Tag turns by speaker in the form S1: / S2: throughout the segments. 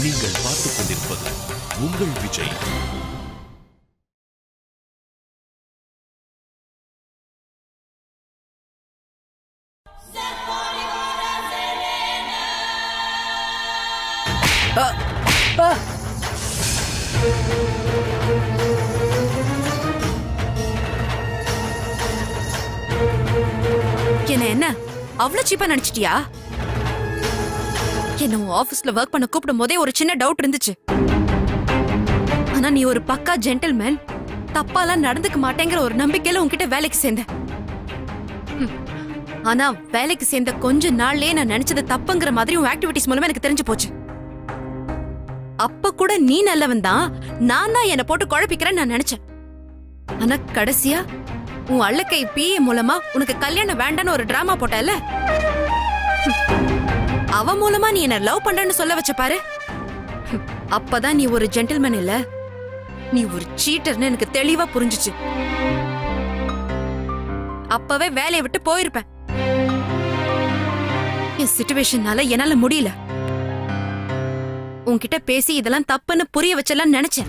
S1: நீங்கள் பார்த்துக் கொண்டிருப்பது உங்கள் விஜய்
S2: என்ன என்ன அவ்வளவு சீப்பா நினைச்சிட்டியா என்ன உன் ஆபீஸ்ல ஒர்க் பண்ண கூப்பிடும் போதே ஒரு சின்ன டவுட் இருந்துச்சு ஆனா நீ ஒரு பக்கா ஜென்டில்மேன் தப்பாலாம் நடந்துக்க மாட்டேங்கிற ஒரு நம்பிக்கையில உன்கிட்ட வேலைக்கு சேர்ந்தேன் ஹம். ஆனா வேலைக்கு சேர்ந்த கொஞ்ச நாள்லயே நான் நினைச்சது தப்புங்கிற மாதிரி உன் ஆக்டிவிட்டிஸ் மூலமா எனக்கு தெரிஞ்சு போச்சு அப்ப கூட நீ நல்லவன் தான் நான் தான் என்ன போட்டு குழப்பிக்கிறேன்னு நான் நினைச்சேன் ஆனா கடைசியா உன் அள்ளக்கை பிஏ மூலமா உனக்கு கல்யாணம் வேண்டான்னு ஒரு டிராமா போட்டல அவ மூலமா நீ என்ன லவ் பண்றன்னு சொல்ல வச்ச பாரு அப்பதான் நீ ஒரு ஜென்டில்மேன் இல்ல நீ ஒரு சீட்டர்னு எனக்கு தெளிவா புரிஞ்சுச்சு அப்பவே வேலையை விட்டு போயிருப்பேன் என் சிச்சுவேஷனால என்னால முடியல உன்கிட்ட பேசி இதெல்லாம் தப்புன்னு புரிய வச்சலாம் நினைச்சேன்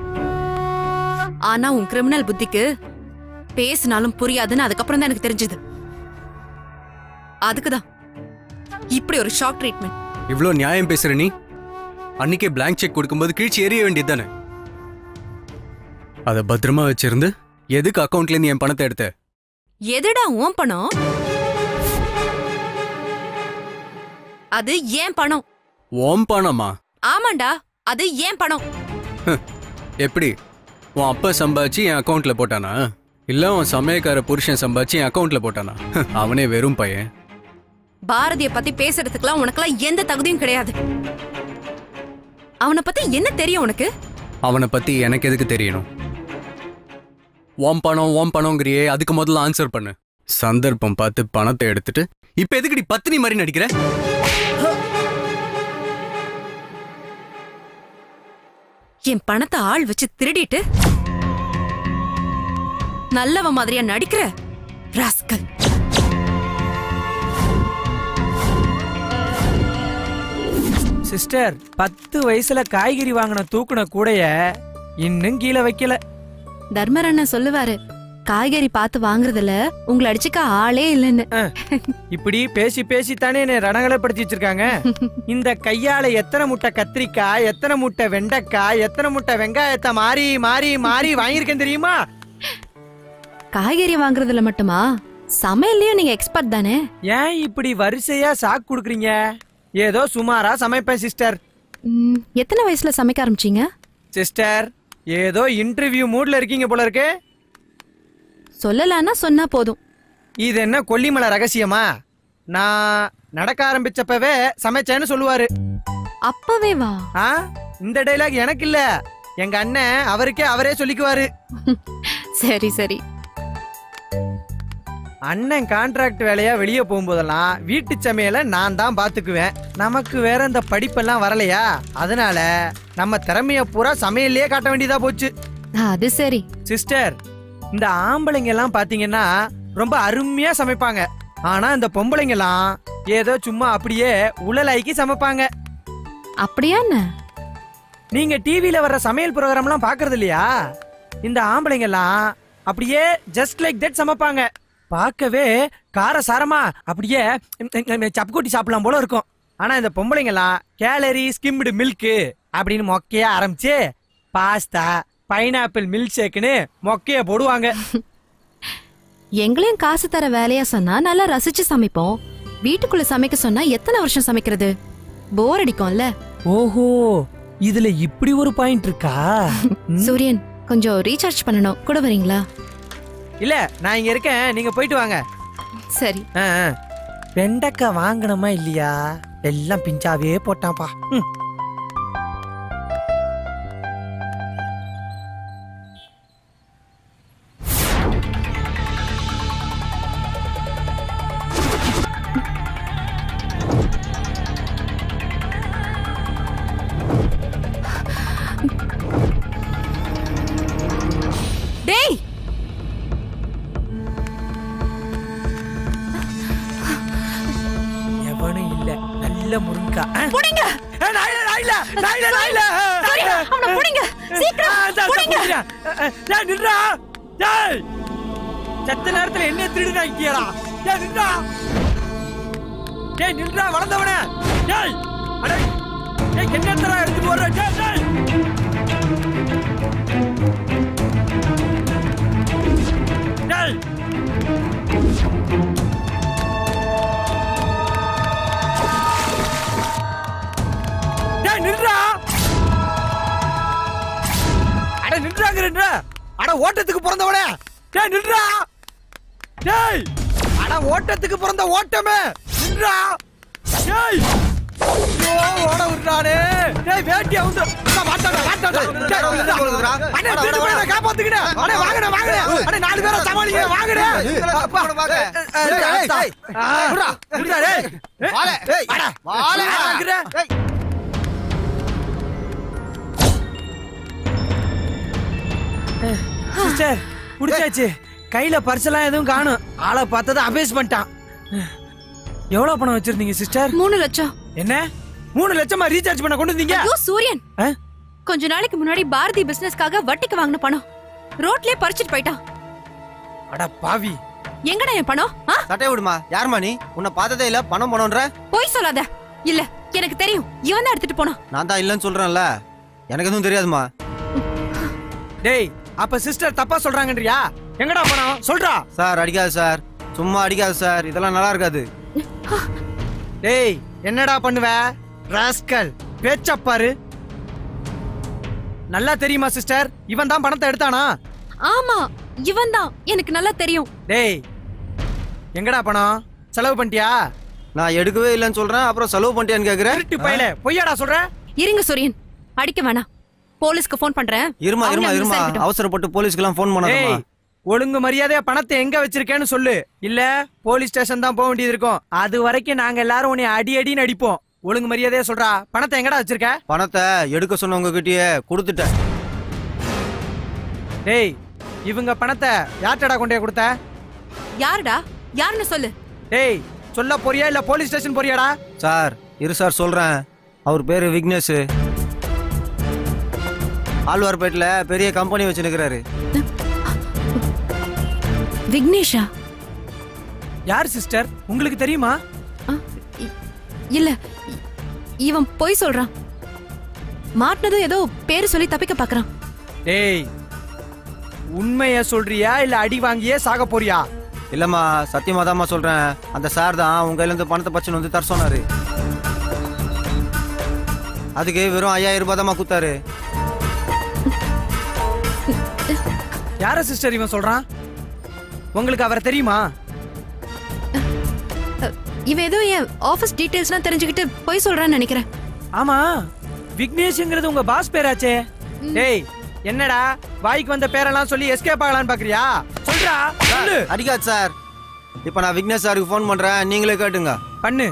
S2: ஆனா உன் கிரிமினல் புத்திக்கு பேசினாலும் புரியாதுன்னு அதுக்கப்புறம் தான் எனக்கு தெரிஞ்சது அதுக்குதான் இப்படி ஒரு ஷாக் ட்ரீட்மெண்ட்
S3: இவ்ளோ நியாயம் பேசுற நீ அன்னைக்கே blank செக் கொடுக்கும்போது கீழ்ச்சி எறிய வேண்டியது தானே அதை பத்திரமா வச்சிருந்து எதுக்கு அக்கவுண்ட்ல இருந்து என் பணத்தை எடுத்த
S2: எதுடா உன் பணம் அது ஏன் பணம்
S3: ஓம் பணமா
S2: ஆமாண்டா அது ஏன் பணம்
S3: எப்படி உன் அப்பா சம்பாதிச்சு என் அக்கவுண்ட்ல போட்டானா இல்ல உன் சமயக்கார புருஷன் சம்பாதிச்சு என் அக்கவுண்ட்ல போட்டானா அவனே வெறும் பையன்
S2: பாரதிய பத்தி பேசுறதுக்குலாம் உனக்கெல்லாம் எந்த தகுதியும் கிடையாது அவனை பத்தி என்ன தெரியும் உனக்கு
S3: அவனை பத்தி எனக்கு எதுக்கு தெரியணும் ஓம் பணம் ஓம் பணங்கிறியே அதுக்கு முதல்ல ஆன்சர் பண்ணு சந்தர்ப்பம் பார்த்து பணத்தை எடுத்துட்டு இப்ப எதுக்குடி பத்தினி மாதிரி நடிக்கிற
S2: என் பணத்தை ஆள் வச்சு திருடிட்டு நல்லவ மாதிரியா நடிக்கிற ராஸ்கல்
S4: சிஸ்டர் பத்து வயசுல காய்கறி வாங்கின தூக்குன கூடைய இன்னும் கீழே வைக்கல
S2: தர்மர் அண்ணன் சொல்லுவாரு காய்கறி பார்த்து வாங்குறதுல உங்களை அடிச்சுக்க ஆளே இல்லைன்னு
S4: இப்படி பேசி பேசி தானே என்னை ரணகலப்படுத்தி வச்சிருக்காங்க இந்த கையால எத்தனை முட்டை கத்திரிக்காய் எத்தனை முட்டை வெண்டைக்காய் எத்தனை முட்டை வெங்காயத்தை மாறி மாறி மாறி வாங்கியிருக்கேன் தெரியுமா
S2: காய்கறி வாங்குறதுல மட்டுமா சமையல்லயும் நீங்க எக்ஸ்பர்ட் தானே
S4: ஏன் இப்படி வரிசையா சாக்கு கொடுக்குறீங்க ஏதோ சுமாரா சமைப்பேன் சிஸ்டர்
S2: ம், எத்தனை வயசுல சமைக்க ஆரம்பிச்சீங்க
S4: சிஸ்டர் ஏதோ இன்டர்வியூ மூட்ல இருக்கீங்க போல இருக்கு
S2: சொல்லலான்னா சொன்னா போதும்
S4: இது என்ன கொல்லிமலை ரகசியமா நான் நடக்க ஆரம்பிச்சப்பவே சமைச்சேன்னு சொல்லுவாரு
S2: அப்பவே வா
S4: ஆ இந்த டைலாக் எனக்கு இல்ல எங்க அண்ணன் அவருக்கே அவரே சொல்லிக்குவாரு
S2: சரி சரி
S4: அண்ணன் கான்ட்ராக்ட் வேலையா வெளியே போகும்போதெல்லாம் வீட்டு சமையலை நான் தான் பாத்துக்குவேன் நமக்கு வேற இந்த படிப்பெல்லாம் வரலையா அதனால நம்ம திறமைய பூரா சமையல்லையே காட்ட வேண்டியதா போச்சு
S2: அது சரி
S4: சிஸ்டர் இந்த ஆம்பளைங்க எல்லாம் பாத்தீங்கன்னா ரொம்ப அருமையா சமைப்பாங்க ஆனா இந்த பொம்பளைங்க எல்லாம் ஏதோ சும்மா அப்படியே உழலாய்க்கு சமைப்பாங்க
S2: அப்படியா என்ன
S4: நீங்க டிவில வர்ற சமையல் ப்ரோக்ராம்லாம் பாக்குறது இல்லையா இந்த ஆம்பளைங்க எல்லாம் அப்படியே ஜஸ்ட் லைக் தட் சமைப்பாங்க பார்க்கவே கார சாரமா அப்படியே சப்புக்கூட்டி சாப்பிடலாம் போல இருக்கும் ஆனா இந்த பொம்பளைங்க எல்லாம் கேலரி ஸ்கிம்டு மில்க் அப்படின்னு மொக்கையா ஆரம்பிச்சு பாஸ்தா பைனாப்பிள் மில்க் ஷேக்குன்னு மொக்கைய போடுவாங்க
S2: எங்களையும் காசு தர வேலையா சொன்னா நல்லா ரசிச்சு சமைப்போம் வீட்டுக்குள்ள சமைக்க சொன்னா எத்தனை வருஷம் சமைக்கிறது போர் அடிக்கும்ல
S4: ஓஹோ இதுல இப்படி ஒரு பாயிண்ட் இருக்கா
S2: சூரியன் கொஞ்சம் ரீசார்ஜ் பண்ணணும் கூட வரீங்களா
S4: இல்ல நான் இங்க இருக்கேன் நீங்க போயிட்டு வாங்க
S2: சரி
S4: ஆ, ஆ. வெண்டைக்காய் வாங்கணுமா இல்லையா எல்லாம் பிஞ்சாவே போட்டான்ப்பா ம்.
S2: டேய்
S4: எவனும் இல்ல நல்ல முருங்கா
S2: புடிங்க
S4: நான் நாயில நாயில
S2: சரி, அவனை புடிங்க. சீக்கிரம்,
S4: ஆ, இந்தா, இந்தா,
S2: புடிங்க.
S4: புடிக்கிறேன். அஹ், டேய் நில்றா டேய் செத்த நேரத்துல என்ன திருடுனா இக்கியடா டேய் நில்றா டேய் நில்றா வளர்ந்தவனே டேய் அட டேய் என்னத்தரா எடுத்துட்டு வர்ற டேய் டேய் டேய் டேய் நில்றா அட நின்றாங்கறன்ற அட ஓட்டத்துக்கு பிறந்தவனே டேய் நில்றா டேய் அட ஓட்டத்துக்கு பிறந்த ஓட்டமே நில்றா டேய் ஐயோ ஓட விடுறானே டேய் வேட்டி அவுந்து வாட்டாடா வாட்டாடா டேய் நில்றா. அண்ணே திருடு போய் நான் காப்பாத்துக்கினே அண்ணே வாங்கடா வாங்கடா அண்ணே நாலு பேரை சமாளிங்க வாங்கடா அப்பா டேய் டேய் விடுறா விடுறா டேய் வாலே டேய் வாடா வாலே வாங்கடா சிஸ்டர் புடிச்சாச்சு கையில பர்செல்லாம் எதுவும் காணும் ஆளை பார்த்ததை அபேஸ் பண்ணிட்டான் எவ்வளவு பணம் வச்சிருந்தீங்க சிஸ்டர்
S2: மூணு லட்சம்
S4: என்ன மூணு லட்சமா ரீசார்ஜ் பண்ண கொண்டு வந்தீங்க
S2: ஐயோ சூரியன்
S4: ஆ?
S2: கொஞ்ச நாளைக்கு முன்னாடி பாரதி பிசினஸ்க்காக வட்டிக்கு வாங்கின பணம் ரோட்லயே பறிச்சிட்டு போயிட்டான்
S4: அட பாவி
S2: எங்கடா என் பணம் ஆ?
S5: சட்டை விடுமா யாரும்மா நீ உன்னை பார்த்ததே இல்ல பணம் பணம்ன்ற
S2: பொய் சொல்லாத இல்ல எனக்கு தெரியும் இவன் தான் எடுத்துட்டு போனான்
S5: நான் தான் இல்லைன்னு சொல்றேன்ல எனக்கு எதுவும் தெரியாதுமா
S4: டேய் அப்ப சிஸ்டர் தப்பா சொல்றாங்கன்றியா எங்கடா பணம் சொல்றா
S5: சார் அடிக்காது சார் சும்மா அடிக்காது சார் இதெல்லாம் நல்லா இருக்காது
S4: டேய் என்னடா பண்ணுவ ராஸ்கல் பேச்ச பாரு நல்லா தெரியுமா சிஸ்டர் இவன் தான் பணத்தை எடுத்தானா
S2: ஆமா இவன் தான் எனக்கு நல்லா தெரியும்
S4: டேய் எங்கடா பணம் செலவு பண்ணிட்டியா
S5: நான் எடுக்கவே இல்லைன்னு சொல்றேன் அப்புறம் செலவு பண்ணிட்டியான்னு கேக்குறேன்
S4: திருட்டு பையல பொய்யாடா சொல்ற
S2: இருங்க சூரியன் அடிக்க வேணாம் போலீஸ்க்கு ஃபோன் பண்றேன்
S5: இருமா
S2: அவங்க
S5: இருமா
S2: அங்க
S5: இருமா
S2: விசாரிக்கட்டும்.
S5: அவசரப்பட்டு போலீஸ்க்கெல்லாம் ஃபோன் பண்ணாதம்மா
S4: டேய் ஒழுங்கு மரியாதையா பணத்தை எங்க வச்சிருக்கேன்னு சொல்லு இல்ல போலீஸ் ஸ்டேஷன் தான் போக வேண்டியது இருக்கும் அது வரைக்கும் நாங்க எல்லாரும் உன்னை அடி அடின்னு அடிப்போம் ஒழுங்கு மரியாதையா சொல்றா பணத்தை எங்கடா வச்சிருக்க
S5: பணத்தை எடுக்க சொன்னவங்க கிட்டயே கொடுத்துட்டேன்
S4: டேய் இவங்க பணத்தை யார்ட்டடா கொண்டே கொடுத்த
S2: யாருடா யாருன்னு சொல்லு
S4: டேய் சொல்ல போறியா இல்ல போலீஸ் ஸ்டேஷன் போறியாடா
S5: சார் இரு சார் சொல்றேன் அவர் பேரு விக்னேஷ் ஆழ்வார்பேட்டில் பெரிய கம்பெனி வச்சுருக்கிறாரு
S2: விக்னேஷா
S4: யார் சிஸ்டர் உங்களுக்கு தெரியுமா
S2: ஆ, இ- இல்ல இ- இவன் பொய் சொல்றான் மாட்டினதும் ஏதோ பேரு சொல்லி தப்பிக்க பாக்குறான்
S4: டேய் உண்மைய சொல்றியா இல்ல அடி வாங்கியே சாக போறியா
S5: இல்லம்மா சத்தியமா தாம்மா சொல்றேன் அந்த சார் தான் உங்க கையில இருந்து பணத்தை பச்சுன்னு வந்து தர சொன்னாரு அதுக்கு வெறும் ஐயாயிரம் ரூபாய் தாம்மா குத்தாரு
S4: யார சிஸ்டர் இவன் சொல்றான் உங்களுக்கு அவரை தெரியுமா
S2: அ, இவன் ஏதோ என் ஆபீஸ் டீடைல்ஸ்லாம் தெரிஞ்சுக்கிட்டு பொய் சொல்றான்னு நினைக்கிறேன்
S4: ஆமா விக்னேஷ்ங்கிறது உங்க பாஸ் பேராச்சே டேய் என்னடா வாய்க்கு வந்த பேரெல்லாம் சொல்லி எஸ்கேப் ஆகலான்னு பாக்குறியா சொல்றா சொல்லு
S5: அடிக்காது சார் இப்போ நான் விக்னேஷ் சாருக்கு ஃபோன் பண்றேன் நீங்களே கேட்டுங்க
S4: பண்ணு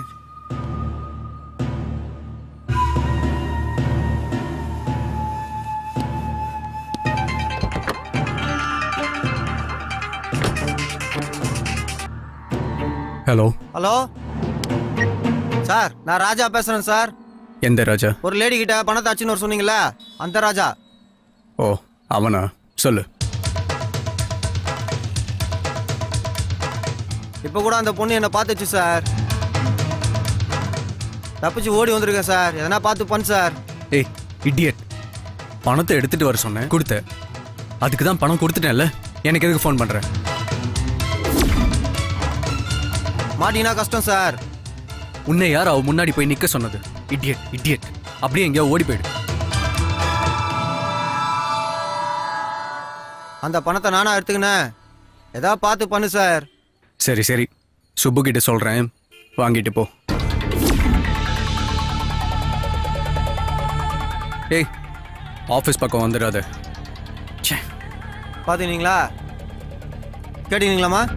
S3: ஹலோ
S5: ஹலோ சார் நான் ராஜா பேசுறேன் சார்
S3: எந்த ராஜா
S5: ஒரு லேடி கிட்ட பணத்தை அச்சுன்னு வர சொன்னீங்களா அந்த ராஜா
S3: ஓ அவனா சொல்லு
S5: இப்போ கூட அந்த பொண்ணு என்னை பார்த்துச்சு சார் தப்பிச்சு ஓடி வந்திருக்கேன் சார் எதனா பார்த்து பண்ணு சார்
S3: ஏய் இடியட் பணத்தை எடுத்துட்டு வர சொன்னேன் கொடுத்த அதுக்கு தான் பணம் கொடுத்துட்டேன்ல எனக்கு எதுக்கு ஃபோன் பண்றேன்
S5: மாட்டீங்கன்னா கஷ்டம் சார்
S3: உன்னை யார் அவ முன்னாடி போய் நிக்க சொன்னது இடியட் இடியட் அப்படியே எங்கேயோ ஓடி போயிடு
S5: அந்த பணத்தை நானா எடுத்துக்கினேன் ஏதா பார்த்து பண்ணு சார்
S3: சரி சரி சுப்பு கிட்ட சொல்றேன் வாங்கிட்டு போ ஏய் ஆஃபீஸ் பக்கம் வந்துடாத ச்சே
S5: பார்த்துக்கினீங்களா கேட்டீங்களாம்மா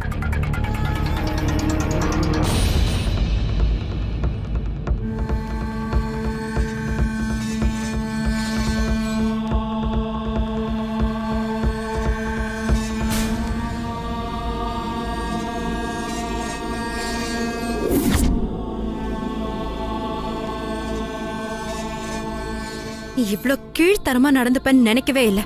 S2: நீ இவ்ளோ கீழ்த்தரமா நடந்துப்பேன்னு நினைக்கவே இல்ல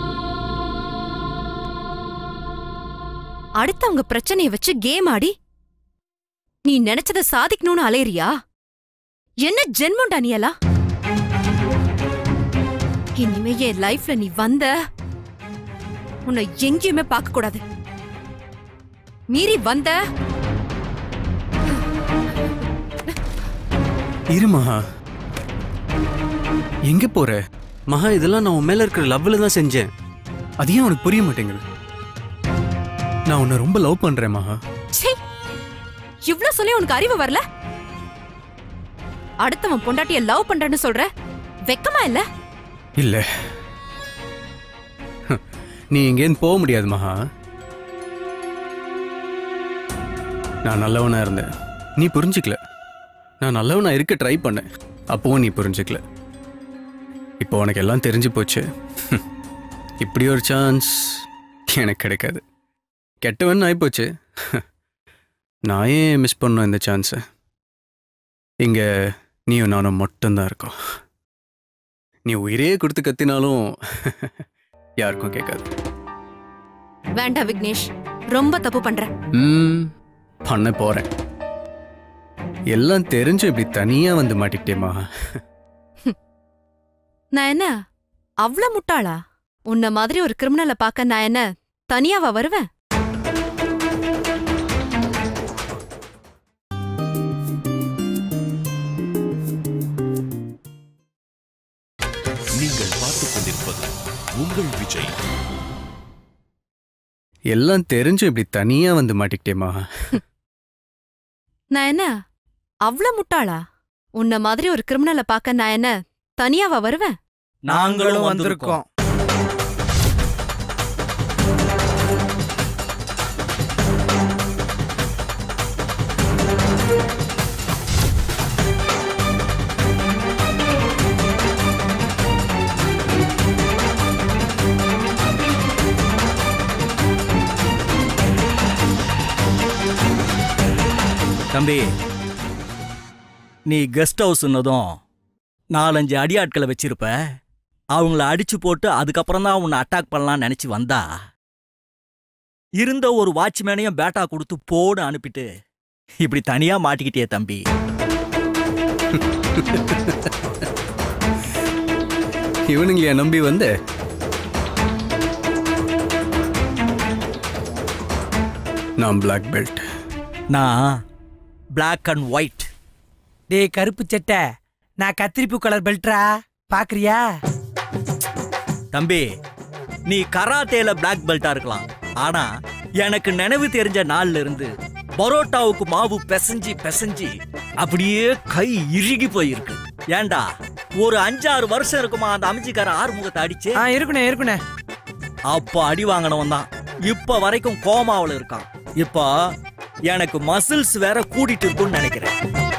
S2: அடுத்தவங்க பிரச்சனைய வச்சு கேம் ஆடி நீ நினைச்சத சாதிக்கணும்னு அலையறியா என்ன ஜென்மண்டா நீ எல்லாம் இனிமே என் லைஃப்ல நீ வந்த உன்னை எங்கேயுமே பார்க்க கூடாது மீறி வந்த
S3: இரு மகா எங்க போற மகா இதெல்லாம் நான் உன் மேல இருக்கிற லவ்ல தான் செஞ்சேன் அது ஏன் உனக்கு புரிய மாட்டேங்குது நான் உன்னை ரொம்ப லவ் பண்றேன் மகா
S2: ச்சீ இவ்ளோ சொல்லி உனக்கு அறிவு வரல அடுத்தவன் பொண்டாட்டிய லவ் பண்றேன்னு சொல்ற வெக்கமா இல்ல
S3: இல்ல நீ இங்கேருந்து போக முடியாது மகா நான் நல்லவனா இருந்தேன் நீ புரிஞ்சுக்கல நான் நல்லவனா இருக்க ட்ரை பண்ணேன் அப்பவும் நீ புரிஞ்சுக்கல இப்போ உனக்கு எல்லாம் தெரிஞ்சு போச்சு இப்படி ஒரு சான்ஸ் எனக்கு கிடைக்காது கெட்டவன் ஆயிப்போச்சு நான் ஏன் மிஸ் பண்ணோம் இந்த சான்ஸை இங்கே நீயும் நானும் மட்டும்தான் இருக்கோம் நீ உயிரே கொடுத்து கத்தினாலும் யாருக்கும் கேட்காது
S2: வேண்டாம் விக்னேஷ் ரொம்ப தப்பு பண்ற
S3: ம் பண்ண போறேன் எல்லாம் தெரிஞ்சு இப்படி தனியா வந்து மாட்டிக்கிட்டேமா
S2: நான் என்ன அவ்ளோ முட்டாளா உன்ன மாதிரி ஒரு கிரிமினலை பார்க்க நான் என்ன தனியாவா வருவேன்
S1: நீங்கள் பார்த்துக் கொண்டிருப்பது உங்கள் விஜய்
S3: எல்லாம் தெரிஞ்சு இப்படி தனியா வந்து மாட்டிக்கிட்டேமா
S2: நான் என்ன அவ்ளோ முட்டாளா உன்ன மாதிரி ஒரு கிரிமினலை பார்க்க நான் என்ன தனியாவா வருவேன்
S4: நாங்களும் வந்திருக்கோம்
S6: தம்பி நீ கெஸ்ட் ஹவுஸ்ன்னதும் நாலஞ்சு அடியாட்களை வச்சிருப்ப அவங்கள அடிச்சு போட்டு அதுக்கப்புறம் தான் உன்னை அட்டாக் பண்ணலாம்னு நினைச்சு வந்தா இருந்த ஒரு வாட்ச்மேனையும் பேட்டா கொடுத்து போடு அனுப்பிட்டு இப்படி தனியா மாட்டிக்கிட்டியே தம்பி
S3: இவனுங்களையா நம்பி வந்த நான் பிளாக் பெல்ட்
S6: நான் Black அண்ட் ஒயிட்
S4: டேய் கருப்பு சட்டை நான் கத்திரிப்பு கலர் பெல்ட்ரா பாக்குறியா
S6: தம்பி நீ கராத்தேல பிளாக் பெல்ட்டா இருக்கலாம் ஆனா எனக்கு நினைவு தெரிஞ்ச நாள்ல இருந்து பரோட்டாவுக்கு மாவு பிசைஞ்சு பிசைஞ்சு அப்படியே கை இறுகி போயிருக்கு ஏன்டா ஒரு அஞ்சாறு வருஷம் இருக்குமா அந்த அமைச்சிக்கார ஆறுமுகத்தை அடிச்சு
S4: ஆ இருக்குண்ணே இருக்குண்ணே
S6: அப்ப அடி வாங்கினவன் தான் இப்ப வரைக்கும் கோமாவுல இருக்கான் இப்ப எனக்கு மசில்ஸ் வேற கூட்டிட்டு இருக்கும்னு நினைக்கிறேன்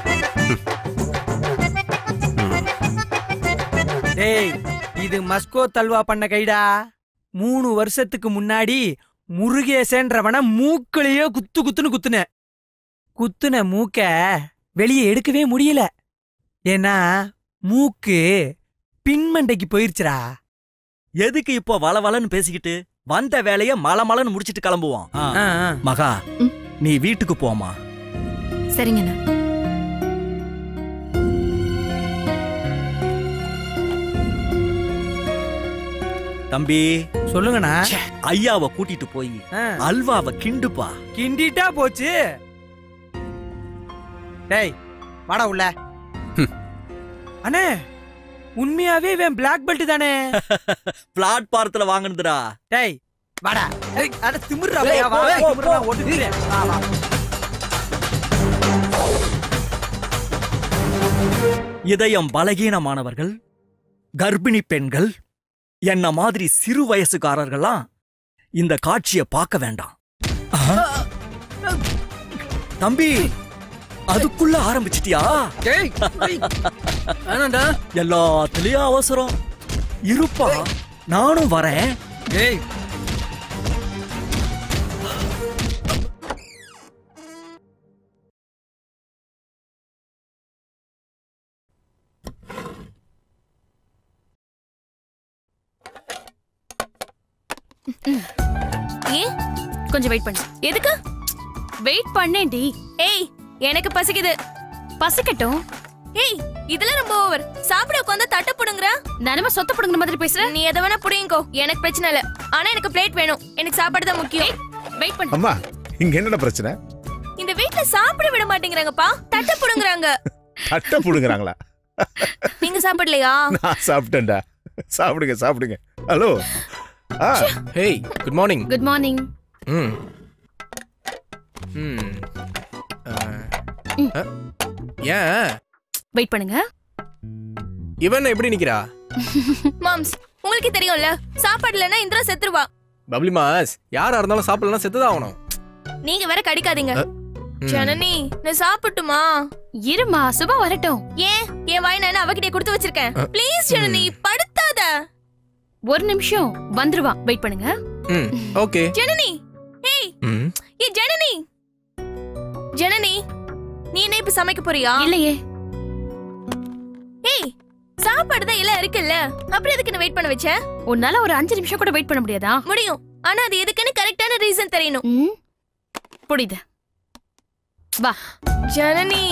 S4: டேய் இது மஸ்கோ தல்வா பண்ண கைடா மூணு வருஷத்துக்கு முன்னாடி முருகேசன்றவன மூக்களையே குத்து குத்துன்னு குத்துன குத்துன மூக்க வெளியே எடுக்கவே முடியல ஏன்னா மூக்கு பின்மண்டைக்கு போயிருச்சுடா
S6: எதுக்கு இப்போ வளவலன்னு பேசிக்கிட்டு வந்த வேலைய மலமலன்னு முடிச்சிட்டு கிளம்புவோம் ஆ.
S4: ஆ, ஆ.
S6: மகா
S2: ம்.
S6: நீ வீட்டுக்கு போமா
S2: சரிங்கண்ணா
S6: தம்பி
S4: சொல்லுங்கண்ணா
S6: ஐயாவை கூட்டிட்டு போய்
S4: ஆ.
S6: அல்வாவை கிண்டுப்பா
S4: கிண்டிட்டா போச்சு டேய் வாடா உள்ள அண்ணே உண்மையாவே இவன் பிளாக் பெல்ட் தானே
S6: பிளாட்பாரத்துல வாங்கினதுடா
S4: டேய் வாடா ஏய், அட திமிர்றா
S6: ஏய்,
S4: பையா, வா,
S6: போ,
S4: வா,
S6: போ,
S4: திமிர்றா,
S6: போ.
S4: ஒட்டுக்கிறேன். வா, வா.
S6: இதயம் பலகீனமானவர்கள் கர்ப்பிணி பெண்கள் என்ன மாதிரி சிறு வயசுக்காரர்கள்லாம் இந்த காட்சியை பார்க்க வேண்டாம் ஆ? தம்பி அதுக்குள்ள ஆரம்பிச்சிட்டியா
S3: ஏய், ஏய், வேணாம்டா.
S6: எல்லாத்துலயும் அவசரம் இருப்பா நானும் வரேன்
S3: ஏய்
S7: ஏன் கொஞ்சம் வெயிட் பண்ணு எதுக்கு வெயிட் பண்ணேன்டி ஏய் எனக்கு பசிக்குது பசிக்கட்டும் ஏய் இதெல்லாம் ரொம்ப ஓவர் சாப்பிட உட்காந்து தட்ட புடுங்குற நானமா சொத்த புடுங்குற மாதிரி பேசுற நீ எதை வேணா புடிங்கோ எனக்கு பிரச்சனை இல்ல ஆனா எனக்கு பிளேட் வேணும் எனக்கு சாப்பாடு தான் முக்கியம் வெயிட் பண்ணு
S8: அம்மா இங்க என்னடா பிரச்சனை
S7: இந்த வீட்ல சாப்பிட விட மாட்டேங்கிறாங்கப்பா தட்ட புடுங்குறாங்க
S8: தட்டை புடுங்குறாங்களா
S7: நீங்க சாப்பிடலையா
S8: நான் சாப்பிட்டேன்டா சாப்பிடுங்க சாப்பிடுங்க ஹலோ ஆ
S9: hey good morning
S7: good morning
S9: ம் ம் அஹ், அஹ், ஏன்
S7: வெயிட் பண்ணுங்க
S9: இவன் எப்படி நிக்கிறா
S7: மாம்ஸ் உங்களுக்கு தெரியும்ல சாப்பாடு இல்லைன்னா இந்திரா செத்துருவா
S9: பப்ளி மாஸ் யாரா இருந்தாலும் சாப்பிடலாம் செத்துதான் ஆகணும்
S7: நீங்க வேற கடிக்காதீங்க
S9: ம்.
S7: ஜனனி நான் சாப்பிட்டுமா இருமா சுபா வரட்டும் ஏன் என் வாய் நான் அவகிட்ட கொடுத்து வச்சிருக்கேன் ப்ளீஸ் ஜனனி படுத்தாத ஒரு நிமிஷம் வந்துருவா வெயிட் பண்ணுங்க
S9: ம் ஓகே
S7: ஜனனி ஏய்
S9: ம்
S7: ஏ ஜனனி ஜனனி நீ என்ன இப்ப சமைக்க போறியா இல்லையே ஏய் சாப்பாடு தான் எல்லாம் இருக்குல்ல அப்புறம் எதுக்கு வெயிட் பண்ண வச்ச உன்னால ஒரு அஞ்சு நிமிஷம் கூட வெயிட் பண்ண முடியாதா முடியும் ஆனா அது எதுக்குன்னு கரெக்டான ரீசன் தெரியணும் புரியுது வா ஜனனி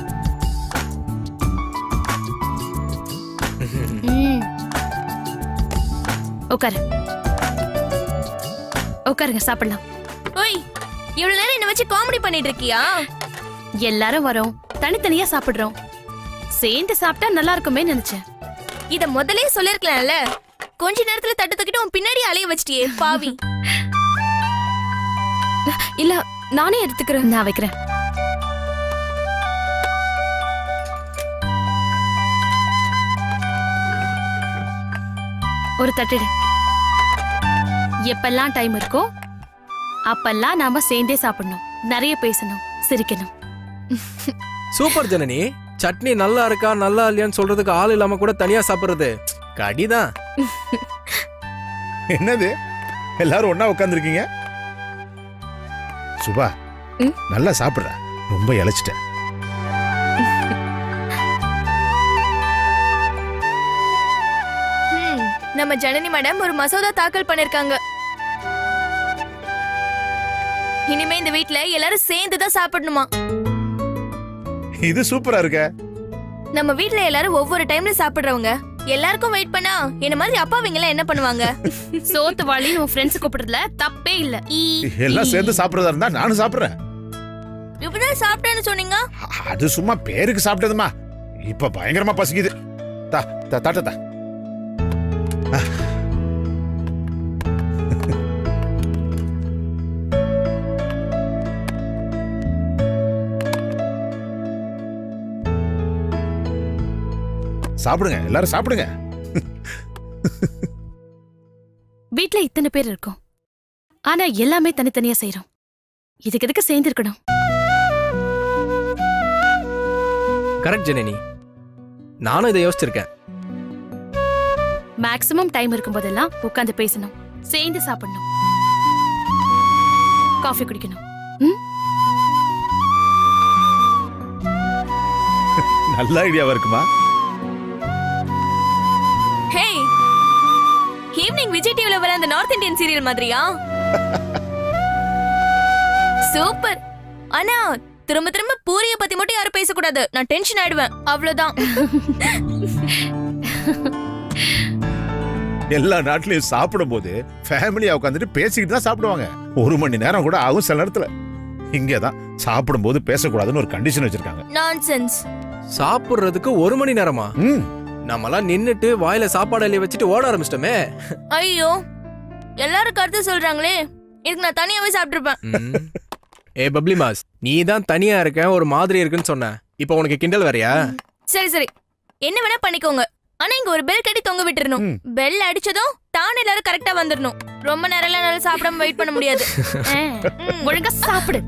S7: ம். உட்காரு உட்காருங்க சாப்பிடலாம் ஓய் இவ்வளவு நேரம் என்ன வச்சு காமெடி பண்ணிட்டு இருக்கியா எல்லாரும் வரோம் தனித்தனியா சாப்பிடுறோம் சேர்ந்து சாப்பிட்டா நல்லா இருக்குமே நினைச்சேன் இத முதல்லயே சொல்லிருக்கலாம்ல கொஞ்ச நேரத்துல தட்டு தூக்கிட்டு உன் பின்னாடி அலைய வச்சிட்டியே பாவி இல்ல நானே எடுத்துக்கிறேன் நான் வைக்கிறேன் ஒரு தட்டிடு எப்பெல்லாம் டைம் இருக்கோ அப்பெல்லாம் நாம சேர்ந்தே சாப்பிடணும் நிறைய பேசணும் சிரிக்கணும்
S9: சூப்பர் ஜனனி சட்னி நல்லா இருக்கா நல்லா இல்லையான்னு சொல்றதுக்கு ஆள் இல்லாம கூட தனியா சாப்பிடுறது கடிதான்
S8: என்னது எல்லாரும் ஒண்ணா உட்காந்துருக்கீங்க சுபா
S7: ம்?
S8: நல்லா சாப்பிடுற ரொம்ப இழைச்சிட்ட
S7: ஹம், நம்ம ஜனனி மேடம் ஒரு மசோதா தாக்கல் பண்ணிருக்காங்க இனிமே இந்த வீட்ல எல்லாரும் சேர்ந்து தான் சாப்பிடணுமா
S8: இது சூப்பரா இருக்க
S7: நம்ம வீட்ல எல்லாரும் ஒவ்வொரு டைம்ல சாப்பிடுறவங்க எல்லாருக்கும் வெயிட் பண்ணா என்ன மாதிரி அப்பாவிங்க எல்லாம் என்ன பண்ணுவாங்க சோத்து வாளின்னு உன் ஃப்ரெண்ட்ஸ் கூப்பிடுறதுல தப்பே இல்ல
S8: எல்லாம் சேர்ந்து சாப்பிடுறதா இருந்தா நானும் சாப்பிடுறேன்
S7: இப்பதான் சாப்பிட்டேன்னு சொன்னீங்க
S8: அது சும்மா பேருக்கு சாப்பிட்டதுமா இப்ப பயங்கரமா பசிக்குது தா தா தாட்ட தா சாப்பிடுங்க எல்லாரும் சாப்பிடுங்க
S7: வீட்ல இத்தனை பேர் இருக்கோம் ஆனா எல்லாமே தனித்தனியா செய்றோம் இதுக்கு எதுக்கு சேர்ந்து இருக்கணும்
S9: கரெக்ட் ஜனனி நானும் இதை யோசிச்சிருக்கேன்
S7: மேக்ஸிமம் டைம் இருக்கும் போதெல்லாம் உட்கார்ந்து பேசணும் சேர்ந்து சாப்பிடணும் காஃபி குடிக்கணும்
S8: நல்ல ஐடியாவா இருக்குமா
S7: ஹே ஈவினிங் விஜய் டிவில வர அந்த நார்த் இந்தியன் சீரியல் மாதிரியா சூப்பர் ஆனா திரும்ப திரும்ப பூரிய பத்தி மட்டும் யாரும் பேசக்கூடாது நான் டென்ஷன் ஆயிடுவேன் அவ்வளவுதான்
S8: எல்லா நாட்டிலையும் சாப்பிடும்போது ஃபேமிலியா உட்காந்துட்டு பேசிக்கிட்டு தான் சாப்பிடுவாங்க ஒரு மணி நேரம் கூட ஆகும் சில நேரத்துல இங்கதான் சாப்பிடும்போது பேசக்கூடாதுன்னு ஒரு கண்டிஷன் வச்சிருக்காங்க
S7: நான்சென்ஸ்
S9: சாப்பிடுறதுக்கு ஒரு மணி நேரமா
S8: ம்
S9: நம்மலாம் நின்னுட்டு வாயில சாப்பாடு அள்ளிய வச்சுட்டு ஓட ஆரம்பிச்சிட்டோமே
S7: ஐயோ எல்லாரும் கருத்து சொல்றாங்களே இதுக்கு நான் தனியாவே சாப்பிட்டுருப்பேன்
S9: ம். ஏ பப்ளி மாஸ் நீ தான் தனியா இருக்க ஒரு மாதிரி இருக்குன்னு சொன்ன இப்போ உனக்கு கிண்டல் வேறயா
S7: சரி சரி என்ன வேணா பண்ணிக்கோங்க ஆனா இங்க ஒரு பெல் கட்டி தொங்க விட்டுறணும்
S8: ம்.
S7: பெல் அடிச்சதும் தான் எல்லாரும் கரெக்டா வந்துடணும் ரொம்ப நேரம்லாம் நல்லா சாப்பிடாம வெயிட் பண்ண முடியாது ம், ஒழுங்கா சாப்பிடு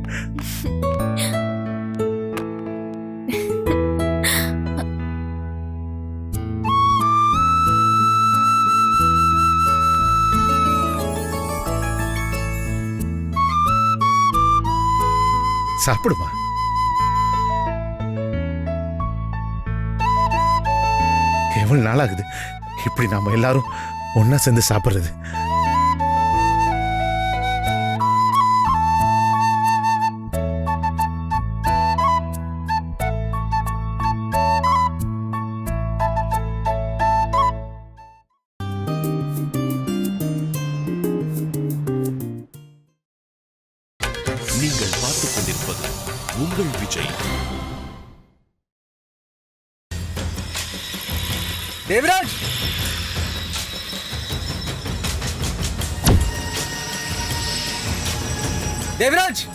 S8: சாப்பிடுமா எவ்வளவு நாளாகுது இப்படி நாம எல்லாரும் ஒண்ணா சேர்ந்து சாப்பிடுறது
S1: உங்கள் விஜய்
S9: தேவராஜ் தேவராஜ்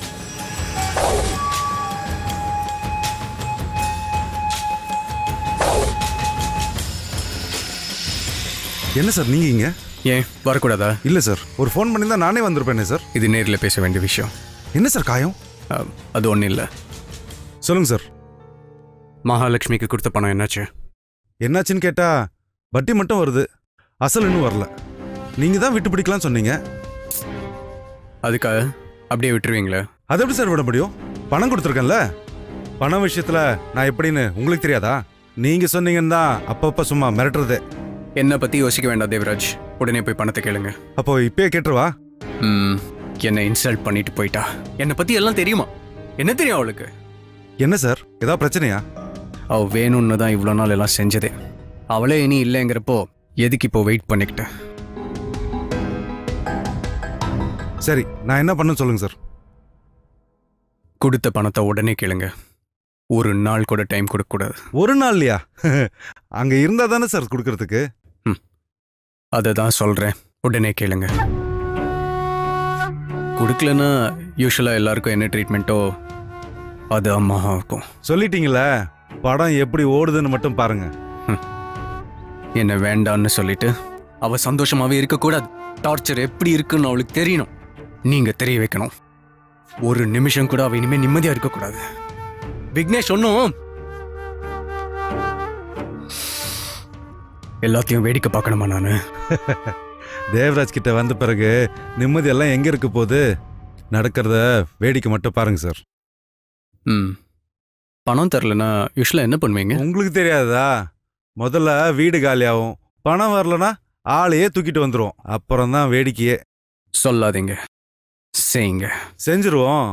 S10: என்ன சார் நீங்க இங்க
S3: ஏன் வரக்கூடாதா
S10: இல்ல சார் ஒரு ஃபோன் பண்ணியிருந்தா நானே வந்திருப்பேனே சார்
S3: இது நேரில் பேச வேண்டிய விஷயம்
S10: என்ன சார் காயம்
S3: அஹ், அது ஒன்றும் இல்லை
S10: சொல்லுங்க சார்
S3: மகாலட்சுமிக்கு கொடுத்த பணம் என்னாச்சு
S10: என்னாச்சுன்னு கேட்டா வட்டி மட்டும் வருது அசல் இன்னும் வரல நீங்க தான் விட்டு பிடிக்கலாம்னு சொன்னீங்க
S3: அதுக்காக அப்படியே விட்டுருவீங்களா
S10: அதை எப்படி சார் விட முடியும் பணம் கொடுத்துருக்கேன்ல பணம் விஷயத்துல நான் எப்படின்னு உங்களுக்கு தெரியாதா நீங்க சொன்னீங்கன்னு தான் அப்பப்ப சும்மா மிரட்டுறது
S3: என்னை பற்றி யோசிக்க வேண்டாம் தேவராஜ் உடனே போய் பணத்தை கேளுங்க
S10: அப்போ இப்பயே கேட்டுருவா
S3: ம், என்னை இன்சல்ட் பண்ணிட்டு போயிட்டா என்னை பற்றி எல்லாம் தெரியுமா என்ன தெரியும் அவளுக்கு
S10: என்ன சார் ஏதாவது பிரச்சனையா
S3: அவ வேணும்னு தான் இவ்வளோ நாள் எல்லாம் செஞ்சதே அவளே இனி இல்லைங்கிறப்போ எதுக்கு இப்போ வெயிட் பண்ணிக்கிட்டேன்
S10: சரி நான் என்ன பண்ண சொல்லுங்க சார்
S3: கொடுத்த பணத்தை உடனே கேளுங்க ஒரு நாள் கூட டைம் கொடுக்கக்கூடாது
S10: ஒரு நாள்லையா அங்க இருந்தா தானே சார் கொடுக்கறதுக்கு
S3: அதை தான் சொல்கிறேன் உடனே கேளுங்க கொடுக்கலன்னா யூஸ்வலாக எல்லாருக்கும் என்ன ட்ரீட்மெண்ட்டோ அது அம்மாவும் இருக்கும்
S10: சொல்லிட்டீங்களே படம் எப்படி ஓடுதுன்னு மட்டும் பாருங்க
S3: என்ன வேண்டான்னு சொல்லிட்டு அவ சந்தோஷமாவே இருக்கக்கூடாது டார்ச்சர் எப்படி இருக்குன்னு அவளுக்கு தெரியணும் நீங்க தெரிய வைக்கணும் ஒரு நிமிஷம் கூட அவ இனிமே நிம்மதியா இருக்கக்கூடாது விக்னேஷ் ஒன்னும் எல்லாத்தையும் வேடிக்கை பார்க்கணுமா நானு
S10: தேவராஜ் கிட்ட வந்த பிறகு நிம்மதியெல்லாம் எங்க இருக்க போகுது நடக்கிறத வேடிக்கை மட்டும் பாருங்க சார்
S3: ம் பணம் தரலனா யூஸ்வலாக என்ன பண்ணுவீங்க
S10: உங்களுக்கு தெரியாதா முதல்ல வீடு காலியாகும் பணம் வரலனா ஆளையே தூக்கிட்டு வந்துருவோம் அப்புறம் தான் வேடிக்கையே
S3: சொல்லாதீங்க செய்யுங்க
S10: செஞ்சிருவோம்